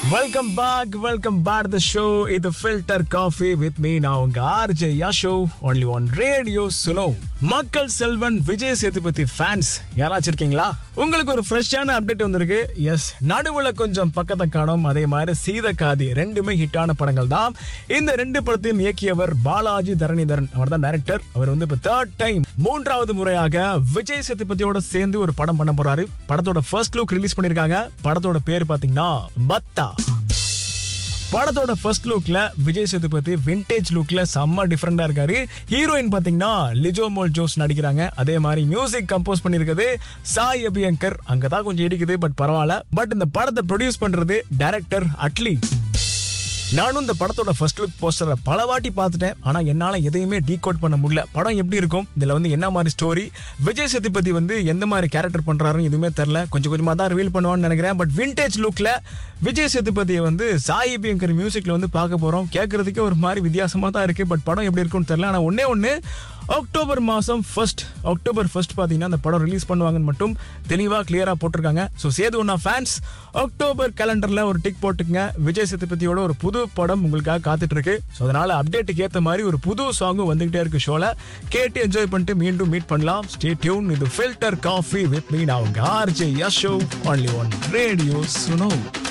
welcome back welcome back the show இது filter coffee with me நான் உங்க RJ Yasho only one radio Suno Makkal Selvan Vijay Sethupathi fans யாராச்சும் இருக்கீங்களா உங்களுக்கு ஒரு ஃப்ரெஷ்ஷான அப்டேட் வந்திருக்கு எஸ் நடுவுல கொஞ்சம் பக்கத்தை காணும் அதே மாதிரி சீத காதி ரெண்டுமே ஹிட்டான படங்கள் தான் இந்த ரெண்டு படத்தையும் இயக்கியவர் பாலாஜி தரணிதரன் அவர் தான் டைரக்டர் அவர் வந்து இப்போ தேர்ட் டைம் மூன்றாவது முறையாக விஜய் சேதுபதியோட சேர்ந்து ஒரு படம் பண்ண போறாரு படத்தோட ஃபர்ஸ்ட் லுக் ரிலீஸ் பண்ணிருக்காங்க படத்தோட பேர் பாத்தீங்கன்னா பத்தா படத்தோட ஃபர்ஸ்ட் லுக்ல விஜய் சேதுபதி விண்டேஜ் லுக்ல செம்ம டிஃப்ரெண்டா இருக்காரு ஹீரோயின் பாத்தீங்கன்னா லிஜோ மோல் ஜோஸ் நடிக்கிறாங்க அதே மாதிரி மியூசிக் கம்போஸ் பண்ணிருக்கிறது சாய் அபியங்கர் அங்கதான் கொஞ்சம் இடிக்குது பட் பரவாயில்ல பட் இந்த படத்தை ப்ரொடியூஸ் பண்றது டைரக்டர் அட்லி நானும் இந்த படத்தோட ஃபர்ஸ்ட் லுக் போஸ்டரை பல வாட்டி பார்த்துட்டேன் ஆனா என்னால எதையுமே டீகோட் பண்ண முடியல படம் எப்படி இருக்கும் இதுல வந்து என்ன மாதிரி ஸ்டோரி விஜய் சேதுபதி வந்து எந்த மாதிரி கேரக்டர் பண்றாருன்னு எதுவுமே தெரியல கொஞ்சம் கொஞ்சமா தான் ரிவீல் பண்ணுவான்னு நினைக்கிறேன் பட் விண்டேஜ் லுக்ல விஜய் சேதுபதியை வந்து சாய் பியங்கர் மியூசிக்ல வந்து பார்க்க போறோம் கேட்கறதுக்கே ஒரு மாதிரி வித்தியாசமா தான் இருக்கு பட் படம் எப்படி இருக்கும்னு தெரியல ஆனா ஒன்னே ஒன்று அக்டோபர் மாதம் ஃபர்ஸ்ட் அக்டோபர் ஃபர்ஸ்ட் பார்த்தீங்கன்னா அந்த படம் ரிலீஸ் பண்ணுவாங்கன்னு மட்டும் தெளிவாக கிளியராக போட்டிருக்காங்க ஸோ சேது ஒன்னா ஃபேன்ஸ் அக்டோபர் கேலண்டரில் ஒரு டிக் போட்டுங்க விஜய் சேதுபதியோட ஒரு புது படம் உங்களுக்காக காத்துட்டு இருக்கு ஸோ அதனால அப்டேட்டுக்கு ஏற்ற மாதிரி ஒரு புது சாங்கும் வந்துகிட்டே இருக்கு ஷோல கேட்டு என்ஜாய் பண்ணிட்டு மீண்டும் மீட் பண்ணலாம் ஸ்டே டியூன் இது ஃபில்டர் காஃபி வித் மீ நான் உங்க RJ Yasho only one radio சுனோ